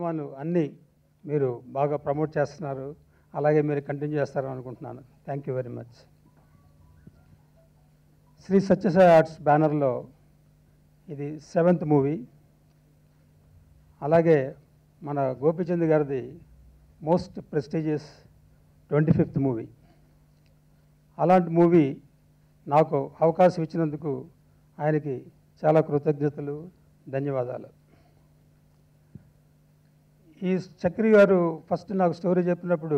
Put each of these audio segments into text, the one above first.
సినిమాలు అన్నీ మీరు బాగా ప్రమోట్ చేస్తున్నారు అలాగే మీరు కంటిన్యూ చేస్తారని అనుకుంటున్నాను thank you very much Shri Sathya Sai arts బ్యానర్లో ఇది సెవెంత్ మూవీ అలాగే మన గోపిచంద్ గారిది most prestigious twenty fifth movie అలాంటి మూవీ నాకు అవకాశం ఇచ్చినందుకు ఆయనకి చాలా కృతజ్ఞతలు ధన్యవాదాలు ఈ చక్రి గారు ఫస్ట్ నాకు స్టోరీ చెప్పినప్పుడు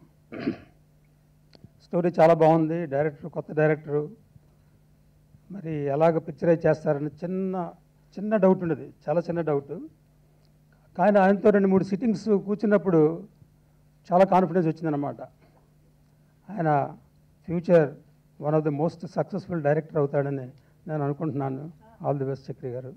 స్టోరీ చాలా బాగుంది డైరెక్టర్ కొత్త డైరెక్టరు మరి ఎలాగ పిక్చరైజ్ చేస్తారని చిన్న చిన్న డౌట్ ఉండేది చాలా చిన్న డౌట్ కానీ ఆయనతో రెండు మూడు సిట్టింగ్స్ కూర్చున్నప్పుడు చాలా కాన్ఫిడెన్స్ వచ్చిందనమాట ఆయన future one of the most successful director అవుతాడని నేను అనుకుంటున్నాను ఆల్ ది బెస్ట్ చక్రి గారు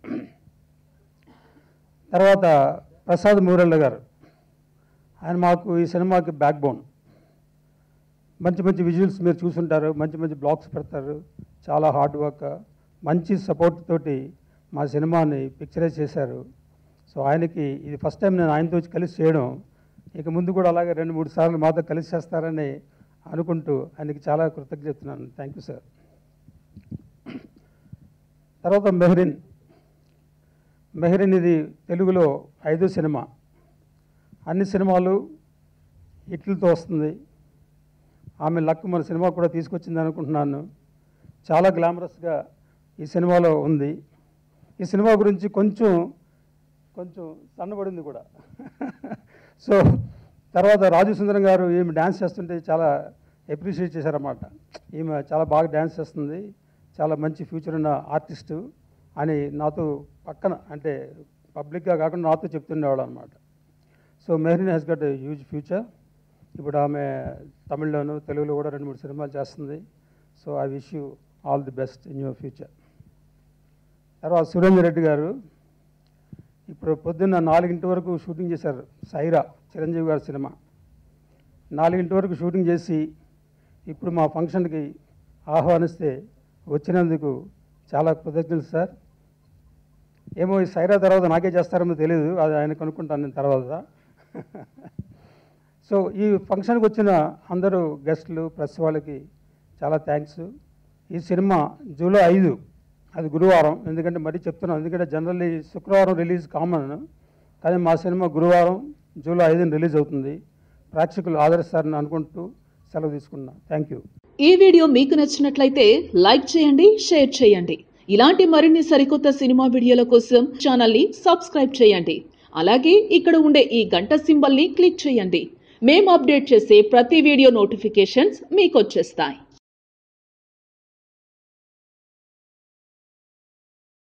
తర్వాత ప్రసాద్ మూరెళ్ళ గారు ఆయన మాకు ఈ సినిమాకి బ్యాక్ బోన్ మంచి మంచి విజువల్స్ మీరు చూసుంటారు మంచి మంచి బ్లాగ్స్ పెడతారు చాలా హార్డ్ వర్క్ మంచి సపోర్ట్ తోటి మా సినిమాని పిక్చరైజ్ చేశారు సో ఆయనకి ఇది ఫస్ట్ టైం నేను ఆయనతో వచ్చి కలిసి చేయడం ఇక ముందు కూడా అలాగే రెండు మూడు సార్లు మాతో కలిసి చేస్తారని అనుకుంటూ ఆయనకి చాలా కృతజ్ఞత చెప్తున్నాను థ్యాంక్ యూ సార్ తర్వాత మెహరిన్ మెహరిన్ ఇది తెలుగులో ఐదో సినిమా అన్ని సినిమాలు హిట్లతో వస్తుంది ఆమె లక్ మన సినిమా కూడా తీసుకొచ్చింది అనుకుంటున్నాను చాలా గ్లామరస్గా ఈ సినిమాలో ఉంది ఈ సినిమా గురించి కొంచెం కొంచెం సన్నబడింది కూడా సో తర్వాత రాజు సుందరం గారు ఈమె డ్యాన్స్ చేస్తుంటే చాలా అప్రిషియేట్ చేశారన్నమాట ఈమె చాలా బాగా డ్యాన్స్ చేస్తుంది చాలా మంచి ఫ్యూచర్ ఉన్న ఆర్టిస్టు అని నాతో పక్కన అంటే పబ్లిక్గా కాకుండా నాతో చెప్తుండేవాడు అనమాట so Mehreen has got huge future ఇప్పుడు ఆమె తమిళ్లోను తెలుగులో కూడా రెండు మూడు సినిమాలు చేస్తుంది so I wish you all the best in your future తర్వాత సురేందర్ రెడ్డి గారు ఇప్పుడు పొద్దున్న నాలుగింటి వరకు షూటింగ్ చేశారు సైరా చిరంజీవి గారి సినిమా నాలుగింటి వరకు షూటింగ్ చేసి ఇప్పుడు మా ఫంక్షన్కి ఆహ్వానిస్తే వచ్చినందుకు చాలా కృతజ్ఞతలు సార్ ఏమో ఈ సైరా తర్వాత నాకే చేస్తారేమో తెలియదు అది ఆయన కనుక్కుంటాను నేను తర్వాత సో ఈ ఫంక్షన్కి వచ్చిన అందరూ గెస్టులు ప్రెస్ వాళ్ళకి చాలా థ్యాంక్స్ ఈ సినిమా జూలై ఐదు అది గురువారం ఎందుకంటే మరీ చెప్తున్నాం ఎందుకంటే జనరల్లీ శుక్రవారం రిలీజ్ కామన్ కానీ మా సినిమా గురువారం జూలై ఐదున రిలీజ్ అవుతుంది ప్రేక్షకులు ఆదరిస్తారని అనుకుంటూ సెలవు తీసుకున్నా థ్యాంక్ యూ ఈ వీడియో మీకు నచ్చినట్లయితే లైక్ చేయండి షేర్ చేయండి ఇలాంటి మరిన్ని సరికొత్త సినిమా వీడియోల కోసం ఛానల్ని సబ్స్క్రైబ్ చేయండి అలాగే ఇక్కడ ఉండే ఈ గంట సింబల్ని క్లిక్ చేయండి మేము అప్డేట్ చేసే ప్రతి వీడియో నోటిఫికేషన్స్ మీకు వచ్చేస్తాయి